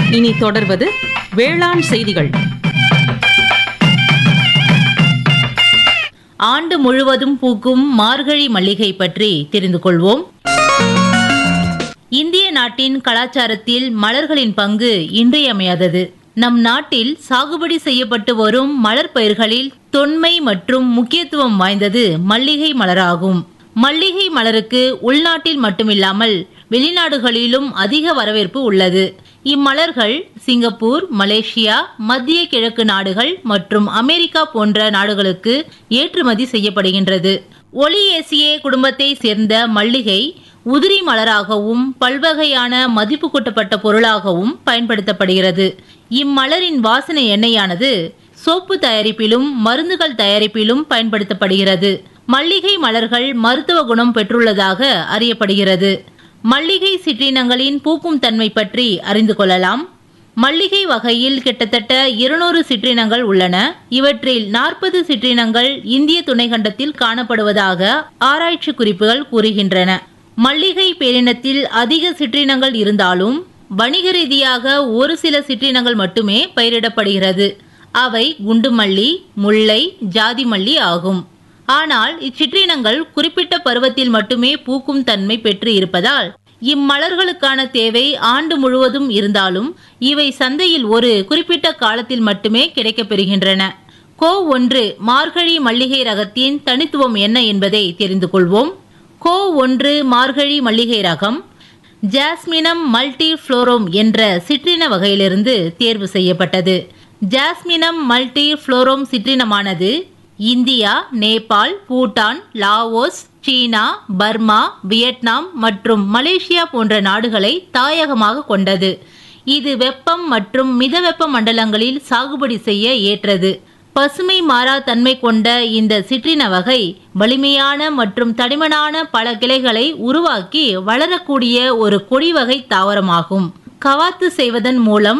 இனி தொடர்வது வேளாண் செய்திகள் ஆண்டு முழுவதும் பூக்கும் மார்கழி மல்லிகை பற்றி தெரிந்து கொள்வோம் இந்திய நாட்டின் கலாச்சாரத்தில் மலர்களின் பங்கு இன்றியமையாதது நம் நாட்டில் சாகுபடி செய்யப்பட்டு வரும் மலர் பயிர்களில் தொன்மை மற்றும் முக்கியத்துவம் வாய்ந்தது மல்லிகை மலராகும் மல்லிகை மலருக்கு உள்நாட்டில் மட்டுமில்லாமல் வெளிநாடுகளிலும் அதிக வரவேற்பு உள்ளது இம்மலர்கள் சிங்கப்பூர் மலேசியா மத்திய கிழக்கு நாடுகள் மற்றும் அமெரிக்கா போன்ற நாடுகளுக்கு ஏற்றுமதி செய்யப்படுகின்றது ஒலியேசியே குடும்பத்தை சேர்ந்த மல்லிகை உதிரி மலராகவும் பல்வகையான மதிப்பு கூட்டப்பட்ட பொருளாகவும் பயன்படுத்தப்படுகிறது இம்மலரின் வாசனை எண்ணெயானது சோப்பு தயாரிப்பிலும் மருந்துகள் தயாரிப்பிலும் பயன்படுத்தப்படுகிறது மல்லிகை மலர்கள் மருத்துவ குணம் பெற்றுள்ளதாக அறியப்படுகிறது மல்லிகை சிற்றினங்களின் பூக்கும் தன்மை பற்றி அறிந்து கொள்ளலாம் மல்லிகை வகையில் கிட்டத்தட்ட இருநூறு சிற்றினங்கள் உள்ளன இவற்றில் நாற்பது சிற்றினங்கள் இந்திய துணைக்கண்டத்தில் காணப்படுவதாக ஆராய்ச்சி குறிப்புகள் கூறுகின்றன மல்லிகை பேரினத்தில் அதிக சிற்றினங்கள் இருந்தாலும் வணிக ரீதியாக ஒரு சில சிற்றினங்கள் மட்டுமே பயிரிடப்படுகிறது அவை குண்டுமல்லி முல்லை ஜாதி மல்லி ஆகும் ஆனால் இச்சிற்றினங்கள் குறிப்பிட்ட பருவத்தில் மட்டுமே பூக்கும் தன்மை பெற்று இருப்பதால் இம்மலர்களுக்கான தேவை ஆண்டு முழுவதும் இருந்தாலும் இவை சந்தையில் ஒரு குறிப்பிட்ட காலத்தில் மட்டுமே கிடைக்கப்பெறுகின்றன கோ ஒன்று மார்கழி மல்லிகை ரகத்தின் தனித்துவம் என்ன என்பதை தெரிந்து கொள்வோம் கோ ஒன்று மார்கழி மல்லிகை ரகம் ஜாஸ்மினம் மல்டி ஃப்ளோரோம் என்ற சிற்றின வகையிலிருந்து தேர்வு செய்யப்பட்டது ஜாஸ்மினம் மல்டி ஃப்ளோரோம் சிற்றினமானது இந்தியா நேபாள் பூட்டான் லாவோஸ் சீனா பர்மா வியட்நாம் மற்றும் மலேசியா போன்ற நாடுகளை தாயகமாக கொண்டது இது வெப்பம் மற்றும் மிதவெப்ப மண்டலங்களில் சாகுபடி செய்ய ஏற்றது பசுமை மாறா தன்மை கொண்ட இந்த சிற்றின வகை வலிமையான மற்றும் தடிமனான பல கிளைகளை உருவாக்கி வளரக்கூடிய ஒரு கொடி வகை தாவரமாகும் கவாத்து செய்வதன் மூலம்